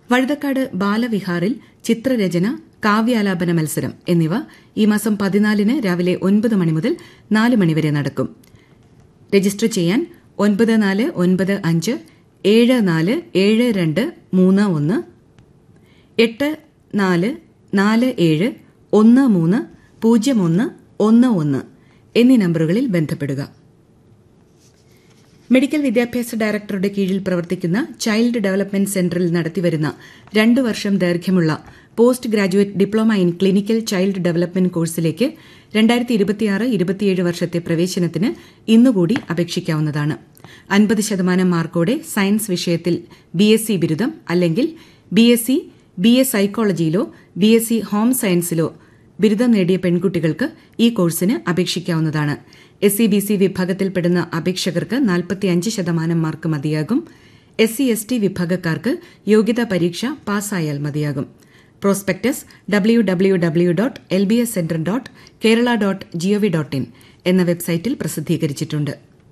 വഴുതക്കാട് ബാലവിഹാറിൽ ചിത്രരചന കാവ്യാലാപന മത്സരം എന്നിവ ഈ മാസം പതിനാലിന് രാവിലെ ഒൻപത് മണി മുതൽ നാല് മണിവരെ നടക്കും രജിസ്റ്റർ ചെയ്യാൻ ഒൻപത് നാല് ഒൻപത് അഞ്ച് ഏഴ് നാല് ഏഴ് രണ്ട് മൂന്ന് ഒന്ന് എട്ട് നാല് നാല് ഏഴ് ഒന്ന് മൂന്ന് പൂജ്യം ഒന്ന് ഒന്ന് ഒന്ന് എന്നീ നമ്പറുകളിൽ ബന്ധപ്പെടുക മെഡിക്കൽ വിദ്യാഭ്യാസ ഡയറക്ടറുടെ കീഴിൽ പ്രവർത്തിക്കുന്ന ചൈൽഡ് ഡെവലപ്മെന്റ് സെന്ററിൽ നടത്തിവരുന്ന രണ്ടു വർഷം ദൈർഘ്യമുള്ള post graduate diploma in clinical child development കോഴ്സിലേക്ക് രണ്ടായിരത്തി ഇരുപത്തിയാറ് ഇരുപത്തിയേഴ് വർഷത്തെ പ്രവേശനത്തിന് ഇന്നുകൂടി അപേക്ഷിക്കാവുന്നതാണ് അൻപത് ശതമാനം മാർക്കോടെ സയൻസ് വിഷയത്തിൽ ബി എസ് സി ബിരുദം അല്ലെങ്കിൽ B S C B A സൈക്കോളജിയിലോ ബി എസ് സി ഹോം സയൻസിലോ ബിരുദം നേടിയ പെൺകുട്ടികൾക്ക് ഈ കോഴ്സിന് അപേക്ഷിക്കാവുന്നതാണ് എസ് സി ബി സി വിഭാഗത്തിൽപ്പെടുന്ന അപേക്ഷകർക്ക് നാൽപ്പത്തിയഞ്ച് ശതമാനം മാർക്ക് മതിയാകും എസ് സി എസ് ടി വിഭാഗക്കാർക്ക് യോഗ്യതാ പരീക്ഷ പാസ്സായാൽ മതിയാകും prospectus W W W dot L B S centre dot Kerala dot GOV dot in എന്ന വെബ്സൈറ്റിൽ പ്രസിദ്ധീകരിച്ചിട്ടുണ്ട്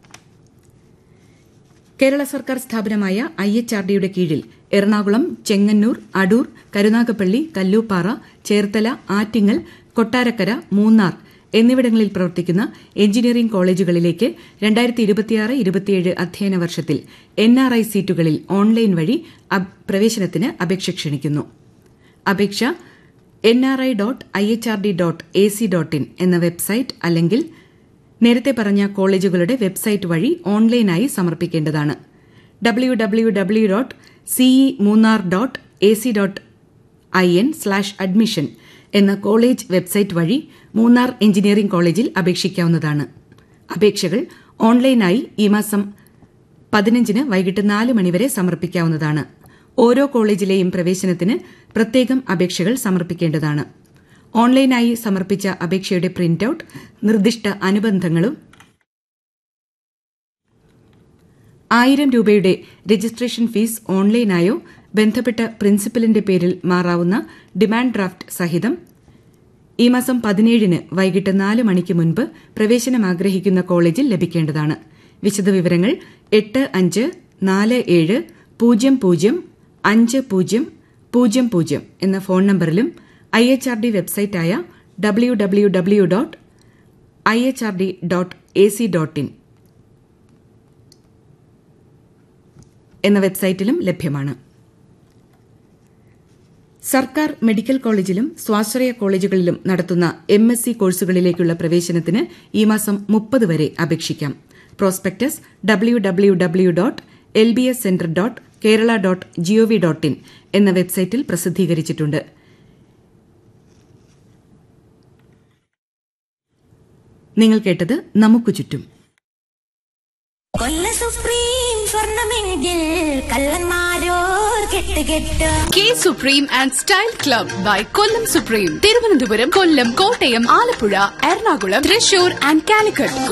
കേരള സർക്കാർ സ്ഥാപനമായ ഐ എച്ച് ആർ ഡിയുടെ കീഴിൽ എറണാകുളം ചെങ്ങന്നൂർ അടൂർ കരുനാഗപ്പള്ളി കല്ലൂപ്പാറ ചേർത്തല ആറ്റിങ്ങൽ കൊട്ടാരക്കര മൂന്നാർ എന്നിവിടങ്ങളിൽ പ്രവർത്തിക്കുന്ന എഞ്ചിനീയറിംഗ് കോളേജുകളിലേക്ക് രണ്ടായിരത്തി ഇരുപത്തിയാറ് ഇരുപത്തിയേഴ് അധ്യയന വർഷത്തിൽ എൻ ആർ ഐ സീറ്റുകളിൽ ഓൺലൈൻ വഴി പ്രവേശനത്തിന് അപേക്ഷ ക്ഷണിക്കുന്നു അപേക്ഷ N R I dot I H R D dot A C dot in എന്ന വെബ്സൈറ്റ് അല്ലെങ്കിൽ നേരത്തെ പറഞ്ഞ കോളേജുകളുടെ വെബ്സൈറ്റ് വഴി ഓൺലൈനായി സമർപ്പിക്കേണ്ടതാണ് W W W dot CE Munnar dot A C dot I N slash admission എന്ന കോളേജ് വെബ്സൈറ്റ് വഴി മൂന്നാർ എഞ്ചിനീയറിംഗ് കോളേജിൽ അപേക്ഷിക്കാവുന്നതാണ് അപേക്ഷകൾ ഓൺലൈനായി ഈ മാസം പതിനഞ്ചിന് വൈകിട്ട് നാല് മണിവരെ സമർപ്പിക്കാവുന്നതാണ് ഓരോ കോളേജിലെയും പ്രവേശനത്തിന് പ്രത്യേകം അപേക്ഷകൾ സമർപ്പിക്കേണ്ടതാണ് ഓൺലൈനായി സമർപ്പിച്ച അപേക്ഷയുടെ പ്രിന്റ് ഔട്ട് നിർദ്ദിഷ്ട അനുബന്ധങ്ങളും ആയിരം രൂപയുടെ രജിസ്ട്രേഷൻ ഫീസ് ഓൺലൈനായോ ബന്ധപ്പെട്ട പ്രിൻസിപ്പലിന്റെ പേരിൽ മാറാവുന്ന ഡിമാൻഡ് ഡ്രാഫ്റ്റ് സഹിതം ഈ മാസം പതിനേഴിന് വൈകിട്ട് നാല് മണിക്ക് മുൻപ് പ്രവേശനം ആഗ്രഹിക്കുന്ന കോളേജിൽ ലഭിക്കേണ്ടതാണ് വിശദവിവരങ്ങൾ എട്ട് അഞ്ച് നാല് ഏഴ് പൂജ്യം പൂജ്യം അഞ്ച് പൂജ്യം പൂജ്യം പൂജ്യം എന്ന ഫോൺ നമ്പറിലും ഐ എച്ച് ആർ ഡി വെബ്സൈറ്റായ W W W dot I H R D dot A C dot in എന്ന വെബ്സൈറ്റിലും ലഭ്യമാണ് സർക്കാർ മെഡിക്കൽ കോളേജിലും സ്വാശ്രയ കോളേജുകളിലും നടത്തുന്ന എം എസ് സി കോഴ്സുകളിലേക്കുള്ള പ്രവേശനത്തിന് ഈ മാസം മുപ്പത് വരെ അപേക്ഷിക്കാം prospectus W W W dot L B S centre dot Kerala dot GOV dot in എന്ന വെബ്സൈറ്റിൽ പ്രസിദ്ധീകരിച്ചിട്ടുണ്ട് നിങ്ങൾ കേട്ടത് നമുക്ക് ചുറ്റും കൊല്ല സുപ്രീം സ്വർണമെങ്കിൽ കള്ളന്മാരോർ കെട്ട് കെട്ട് K supreme and style club by Kollam supreme Thiruvananthapuram Kollam Kottayam Alappuzha Ernakulam Thrissur and Calicut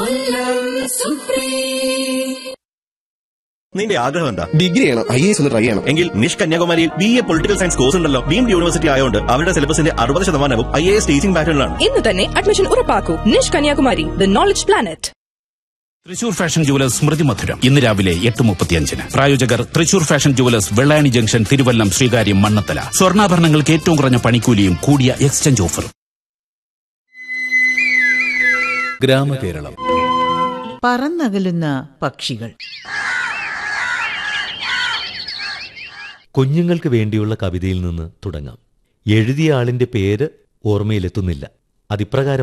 നിന്റെ ആഗ്രഹം എന്താ ഡിഗ്രി ചെയ്യണം ഐ എസ് ഒന്ന് ട്രൈ ചെയ്യണം എങ്കിൽ നിഷ് കന്യാകുമാരിയിൽ B A political science course ഉണ്ടല്ലോ ഡീംഡ് യൂണിവേഴ്സിറ്റി ആയതുകൊണ്ട് അവരുടെ സിലബസിന്റെ അറുപത് ശതമാനവും ഐ എ എസ് ടീച്ചിംഗ് പാറ്റേണിലാണ് ഇന്ന് തന്നെ അഡ്മിഷൻ ഉറപ്പാക്കൂ NISH Kanyakumari the knowledge planet Thrissur fashion jewellers Smrithi Madhuram ഇന്ന് രാവിലെ എട്ട് മുപ്പത്തിയഞ്ചിന് പ്രായോജകർ Thrissur fashion jewellers Vellayani junction Thiruvallam Sreekaryam Mannanthala സ്വർണ്ണാഭരണങ്ങൾക്ക് ഏറ്റവും കുറഞ്ഞ പണിക്കൂലിയും കൂടിയ എക്സ്ചേഞ്ച് ഓഫറും ഗ്രാമകേരളം പറന്നകലുന്ന പക്ഷികൾ കുഞ്ഞുങ്ങൾക്ക് വേണ്ടിയുള്ള കവിതയിൽ നിന്ന് തുടങ്ങാം എഴുതിയ ആളിന്റെ പേര് ഓർമ്മയിലെത്തുന്നില്ല അതിപ്രകാരം